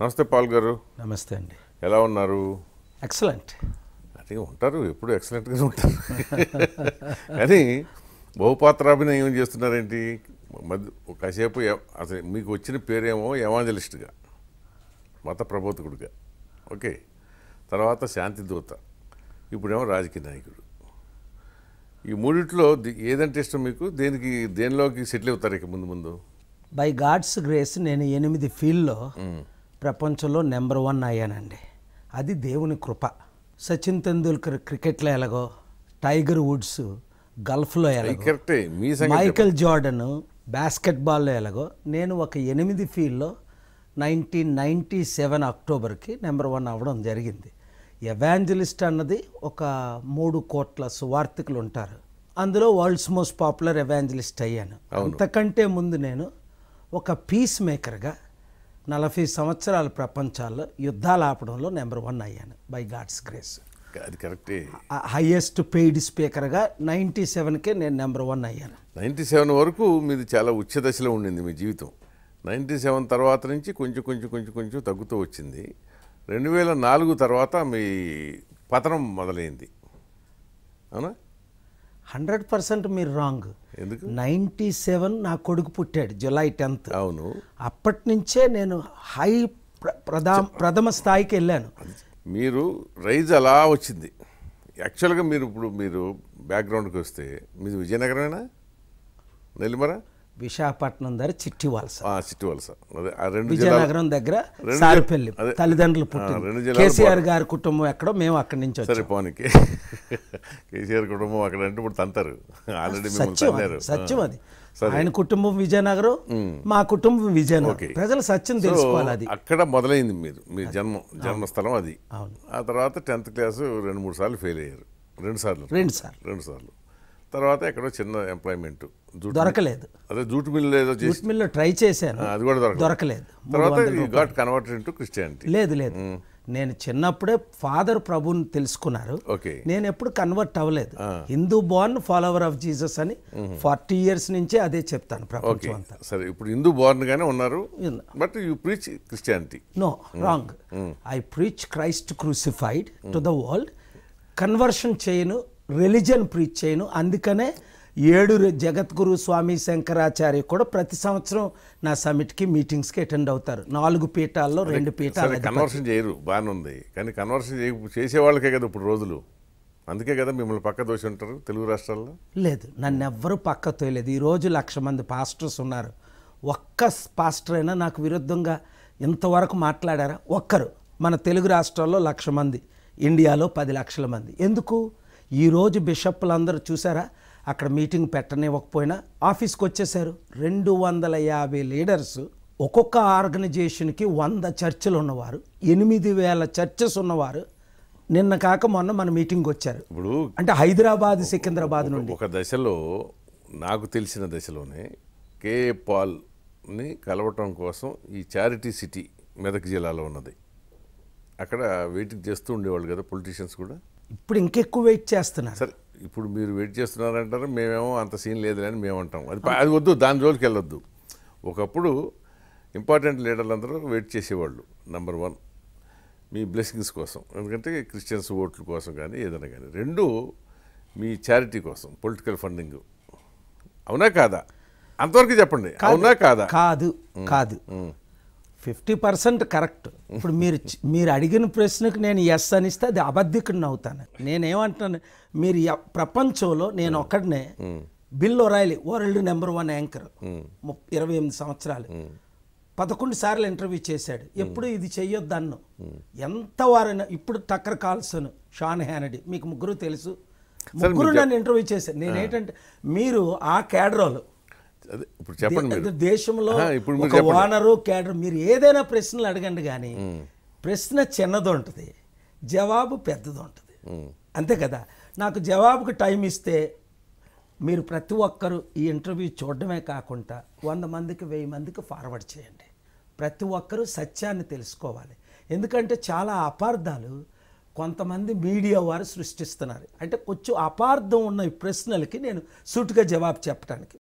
నమస్తే పాల్ గారు నమస్తే అండి ఎలా ఉన్నారు ఎక్సలెంట్ అదే ఉంటారు ఎప్పుడు ఎక్సలెంట్గానే ఉంటారు కానీ బహుపాత్రాభినయం చేస్తున్నారేంటి మధ్య కాసేపు ఎ- అసలు మీకు వచ్చిన పేరేమో ఎవాంజలిస్ట్గా మత ప్రబోధకుడిగా ఓకే తర్వాత శాంతి దూత ఇప్పుడేమో రాజకీయ నాయకుడు ఈ మూడిట్లో ది- ఏదంటే ఇష్టం మీకు దేనికి దేనిలోకి సెటిల్ అవుతారు ఇక ముందు ముందు బై గాడ్స్ గ్రేస్ నేను ఎనిమిది ఫీల్డ్లో ప్రపంచంలో నెంబర్ వన్ అయ్యానండి అది దేవుని కృప సచిన్ తెందూల్కర్ క్రికెట్లో ఎలాగో టైగర్ వుడ్స్ గల్ఫ్లో అది ఎలాగో కరెక్టే మీ సంగతి మైకల్ జార్డన్ బాస్కెట్బాల్లో ఎలాగో నేను ఒక ఎనిమిది ఫీల్డ్లో నైన్టీన్ నైంటీ సెవెన్ అక్టోబర్కి నెంబర్ వన్ అవ్వడం జరిగింది ఎవాంజలిస్ట్ అన్నది ఒక మూడు కోట్ల సువార్థికులు ఉంటారు అందులో వరల్డ్స్ మోస్ట్ పాపులర్ ఎవాంజలిస్ట్ అయ్యాను అంతకంటే ముందు నేను ఒక పీస్ మేకర్గా నలభై సంవత్సరాల ప్రపంచాల్లో యుద్ధాలు ఆపడంలో నెంబర్ వన్ అయ్యాను బై గాడ్స్ గ్రేస్ అది కరెక్టే హైయెస్ట్ పెయిడ్ స్పీకర్గా నైంటీ సెవెన్కే నేను నెంబర్ వన్ అయ్యాను నైంటీ సెవెన్ వరకు మీది చాలా ఉచ్చ దశలో ఉండింది మీ జీవితం నైంటీ సెవెన్ తర్వాత నుంచి కొంచెం కొంచెం కొంచెం కొంచెం తగ్గుతూ వచ్చింది రెండు వేల నాలుగు తర్వాత మీ పతనం మొదలైంది అవునా హండ్రెడ్ పర్సెంట్ మీరు రాంగ్ ఎందుకు నైంటీ సెవెన్ నా కొడుకు పుట్టాడు జులై టెన్త్ అవును అప్పటి నుంచే నేను హై ప్ర- ప్రధా ప్రథమ స్థాయికి వెళ్ళాను మీరు రైజ్ అలా వచ్చింది యాక్చువల్గా మీరు ఇప్పుడు మీరు బ్యాక్గ్రౌండ్కి వస్తే మీది విజయనగరమేనా నెల్లిమర విశాఖపట్నం దగ్గర చిట్టి వలస ఆ, సిట్టి వలస అదే ఆ రెండు జిల్లాలు విజయనగరం దగ్గర రెండు సారిపల్లి అదే. తల్లిదండ్రులు ఆ, పుట్టింది రెండు జిల్లాలు కేసీఆర్ గారి కుటుంబం ఎక్కడో మేము అక్కడి నుంచి వచ్చాం సరే పోనీకి కేసీఆర్ కుటుంబం అక్కడ అంటే ఇప్పుడు తంతారు ఆల్రెడీ మిమ్మల్ని సత్యం అది, తన్నారు సత్యం అది ఆయన కుటుంబం విజయనగరం మా కుటుంబం విజయనగరం ఓకే. ప్రజలు సత్యం తెలుసుకోవాలి అది అక్కడ మొదలైంది మీరు మీ జన్మ జన్మస్థలం అది అవును. ఆ తర్వాత టెన్త్ క్లాస్ రెండు మూడు సార్లు ఫెయిల్ అయ్యారు రెండు సార్లు రెండు సార్లు రెండు సార్లు తర్వాత ఎక్కడో చిన్న ఎంప్లాయ్మెంట్ జూట్ దొరకలేదు అదే జూట్ మిల్ ఏదో చేసి జూట్ మిల్లో ట్రై చేశాను ఆ, అది కూడా దొరకలేదు దొరకలేదు మూడు తర్వాత వందల ఈ గాట్ కన్వర్టెడ్ ఇంటూ క్రిస్టియానిటీ లేదు లేదు నేను చిన్నప్పుడే ఫాదర్ ప్రభుని తెలుసుకున్నారు ఓకే నేను ఎప్పుడు కన్వర్ట్ అవ్వలేదు Hindu born follower of Jesus అని ఫార్టీ ఇయర్స్ నుంచే అదే చెప్తాను ఓకే ప్రపంచం అంతా సరే ఇప్పుడు హిందూ బోర్న్ గానే ఉన్నారు ఉన్నా. But you preach Christianity no wrong I preach Christ crucified to the world conversion చేయను రిలీజన్ ప్రీచ్ చేయను అందుకనే ఏడు రె- జగద్గురు స్వామి శంకరాచార్య కూడా ప్రతి సంవత్సరం నా సమిట్కి మీటింగ్స్కి అటెండ్ అవుతారు నాలుగు పీఠాల్లో రెండు పీఠాలు సరే కన్వర్షన్ చేయరు బాగానే ఉంది కానీ కన్వర్షన్ చేయ చేసే వాళ్ళకే కదా ఇప్పుడు రోజులు అందుకే కదా మిమ్మల్ని పక్క దోషి ఉంటారు తెలుగు రాష్ట్రాల్లో లేదు నన్ను ఎవ్వరూ పక్క తోయలేదు ఈరోజు లక్ష మంది పాస్టర్స్ ఉన్నారు ఒక్క పాస్టర్ అయినా నాకు విరుద్ధంగా ఇంతవరకు మాట్లాడారా ఒక్కరు మన తెలుగు రాష్ట్రాల్లో లక్ష మంది ఇండియాలో పది లక్షల మంది ఎందుకు ఈరోజు బిషప్లు అందరూ చూసారా అక్కడ మీటింగ్ పెట్టనివ్వకపోయినా ఆఫీస్కి వచ్చేసారు రెండు వందల యాభై లీడర్స్ ఒక్కొక్క ఆర్గనైజేషన్కి వంద చర్చలు ఉన్నవారు ఎనిమిది వేల చర్చెస్ ఉన్నవారు నిన్న కాక మొన్న మన మీటింగ్కి వచ్చారు ఇప్పుడు అంటే హైదరాబాద్ సికింద్రాబాద్ నుండి ఒక దశలో నాకు తెలిసిన దశలోనే కేఏ పాల్ని కలవటం కోసం ఈ చారిటీ సిటీ మెదక్ జిల్లాలో ఉన్నది అక్కడ వెయిటింగ్ చేస్తూ ఉండేవాళ్ళు కదా పొలిటీషియన్స్ కూడా ఇప్పుడు ఇంకెక్కువ వెయిట్ చేస్తున్నారు సరే ఇప్పుడు మీరు వెయిట్ చేస్తున్నారంటారు మేమేమో అంత సీన్ లేదు అని మేము అంటాం అది ప- అది వద్దు దాని జోలికి వెళ్ళొద్దు ఒకప్పుడు ఇంపార్టెంట్ లీడర్లందరూ వెయిట్ చేసేవాళ్ళు నెంబర్ వన్ మీ బ్లెస్సింగ్స్ కోసం ఎందుకంటే క్రిస్టియన్స్ ఓట్ల కోసం కానీ ఏదైనా కానీ రెండు మీ చారిటీ కోసం పొలిటికల్ ఫండింగ్ అవునా కాదా అంతవరకు చెప్పండి అవునా కాదా కాదు కాదు ఫిఫ్టీ పర్సెంట్ కరెక్ట్ ఇప్పుడు మీరు చ- మీరు అడిగిన ప్రశ్నకు నేను ఎస్ అనిస్తే అది అబద్ధికుడిని అవుతాను నేనేమంటున్నాను మీరు ఎ- ప్రపంచంలో నేను ఒక్కడనే Bill O'Reilly world number one anchor ముప్- ఇరవై ఎనిమిది సంవత్సరాలు పదకొండు సార్లు ఇంటర్వ్యూ చేశాడు ఎప్పుడు ఇది చెయ్యొద్దు అన్ను ఎంత వారైనా ఇప్పుడు టక్కర్ కాల్సన్ షాన్ హ్యానడీ మీకు ముగ్గురు తెలుసు ముగ్గురు నన్ను ఇంటర్వ్యూ చేశారు నేనేంటంటే మీరు ఆ కేడరోలు అదే ఇప్పుడు చెప్పండి మీరు దే- దేశంలో ఆహా, ఇప్పుడు మీరు ఒక చెప్పండి. ఓనరు క్యాడర్ మీరు ఏదైనా ప్రశ్నలు అడగండి కానీ ప్రశ్న చిన్నది ఉంటుంది జవాబు పెద్దది ఉంటుంది అంతే కదా నాకు జవాబుకు టైం ఇస్తే మీరు ప్రతి ఒక్కరు ఈ ఇంటర్వ్యూ చూడడమే కాకుండా వంద మందికి వెయ్యి మందికి ఫార్వర్డ్ చేయండి ప్రతి ఒక్కరూ సత్యాన్ని తెలుసుకోవాలి ఎందుకంటే చాలా అపార్థాలు కొంతమంది మీడియా వారు సృష్టిస్తున్నారు అంటే కొంచెం అపార్థం ఉన్న ఈ ప్రశ్నలకి నేను సూటిగా జవాబు చెప్పడానికి